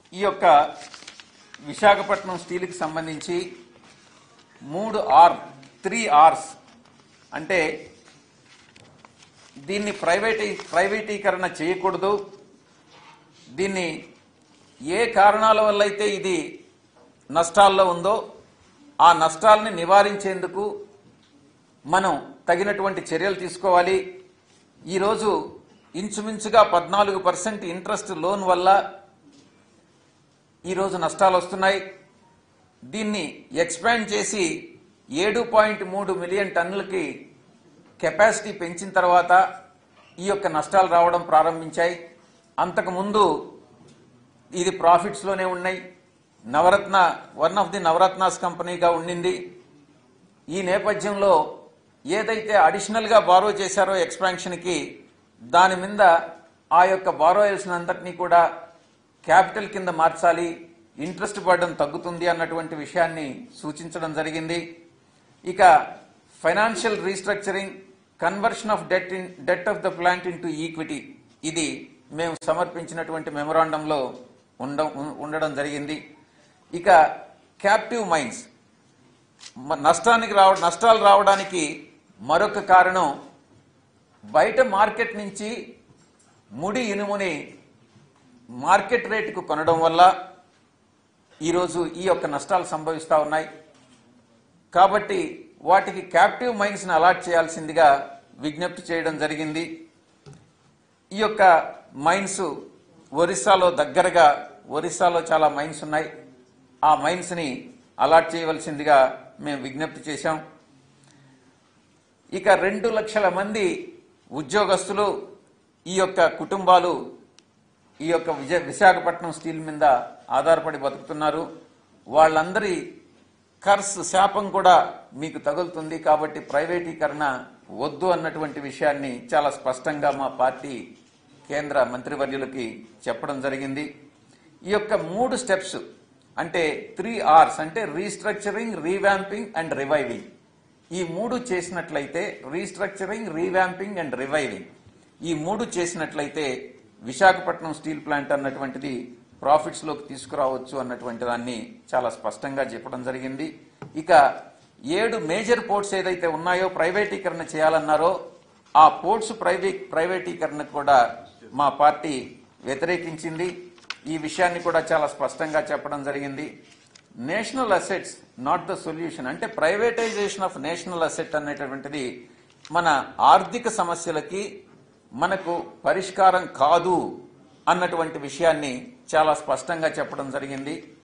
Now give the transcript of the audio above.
ఈ యొక్క విశాఖపట్నం స్టీల్కి సంబంధించి మూడు ఆర్ త్రీ ఆర్స్ అంటే దీన్ని ప్రైవేటీ ప్రైవేటీకరణ చేయకూడదు దీన్ని ఏ కారణాల వల్ల అయితే ఇది నష్టాల్లో ఉందో ఆ నష్టాలని నివారించేందుకు మనం తగినటువంటి చర్యలు తీసుకోవాలి ఈరోజు ఇంచుమించుగా పద్నాలుగు పర్సెంట్ ఇంట్రెస్ట్ లోన్ వల్ల ఈరోజు నష్టాలు వస్తున్నాయి దీన్ని ఎక్స్పాండ్ చేసి ఏడు పాయింట్ మూడు మిలియన్ టన్నులకి కెపాసిటీ పెంచిన తర్వాత ఈ యొక్క నష్టాలు రావడం ప్రారంభించాయి అంతకుముందు ఇది ప్రాఫిట్స్లోనే ఉన్నాయి Navratna one of the Navratnas కంపెనీగా ఉండింది ఈ నేపథ్యంలో ఏదైతే అడిషనల్గా బారో చేశారో ఎక్స్పాన్షన్కి దాని మీద ఆ యొక్క బారోయల్స్ అందరినీ కూడా క్యాపిటల్ కింద మార్చాలి ఇంట్రెస్ట్ బర్డన్ తగ్గుతుంది అన్నటువంటి విషయాన్ని సూచించడం జరిగింది ఇక financial restructuring conversion of debt in debt of the plant into equity ఇది మేము సమర్పించినటువంటి మెమొరాండంలో ఉండ ఉండడం జరిగింది ఇక క్యాప్టివ్ మైన్స్ మ- నష్టానికి రావ నష్టాలు రావడానికి మరొక కారణం బయట మార్కెట్ నుంచి ముడి ఇనుముని మార్కెట్ రేటుకు కొనడం వల్ల ఈరోజు ఈ యొక్క నష్టాలు సంభవిస్తూ ఉన్నాయి కాబట్టి వాటికి క్యాప్టివ్ మైన్స్ని అలాట్ చేయాల్సిందిగా విజ్ఞప్తి చేయడం జరిగింది ఈ యొక్క మైన్స్ ఒరిస్సాలో దగ్గరగా ఒరిస్సాలో చాలా మైన్స్ ఉన్నాయి ఆ మైన్స్ని అలాట్ చేయవలసిందిగా మేము విజ్ఞప్తి చేశాం ఇక రెండు లక్షల మంది ఉద్యోగస్తులు ఈ యొక్క కుటుంబాలు ఈ యొక్క విజయ విశాఖపట్నం స్టీల్ మీద ఆధారపడి బతుకుతున్నారు వాళ్ళందరి కర్స్ శాపం కూడా మీకు తగులుతుంది కాబట్టి ప్రైవేటీకరణ వద్దు అన్నటువంటి విషయాన్ని చాలా స్పష్టంగా మా పార్టీ కేంద్ర మంత్రివర్యులకి చెప్పడం జరిగింది ఈ యొక్క మూడు స్టెప్స్ అంటే త్రీ ఆర్స్ అంటే రీస్ట్రక్చరింగ్ రీవ్యాంపింగ్ అండ్ రివైవింగ్ ఈ మూడు చేసినట్లయితే రీస్ట్రక్చరింగ్ రీవ్యాంపింగ్ అండ్ రివైవింగ్ ఈ మూడు చేసినట్లయితే విశాఖపట్నం స్టీల్ ప్లాంట్ అన్నటువంటిది ప్రాఫిట్స్ లోకి తీసుకురావచ్చు అన్నటువంటి దాన్ని చాలా స్పష్టంగా చెప్పడం జరిగింది ఇక ఏడు మేజర్ పోర్ట్స్ ఏదైతే ఉన్నాయో ప్రైవేటీకరణ చేయాలన్నారో ఆ పోర్ట్స్ ప్రైవే ప్రైవేటీకరణ కూడా మా పార్టీ వ్యతిరేకించింది ఈ విషయాన్ని కూడా చాలా స్పష్టంగా చెప్పడం జరిగింది national assets not the solution అంటే ప్రైవేటైజేషన్ ఆఫ్ నేషనల్ అసెట్ అనేటటువంటిది మన ఆర్థిక సమస్యలకి మనకు పరిష్కారం కాదు అన్నటువంటి విషయాన్ని చాలా స్పష్టంగా చెప్పడం జరిగింది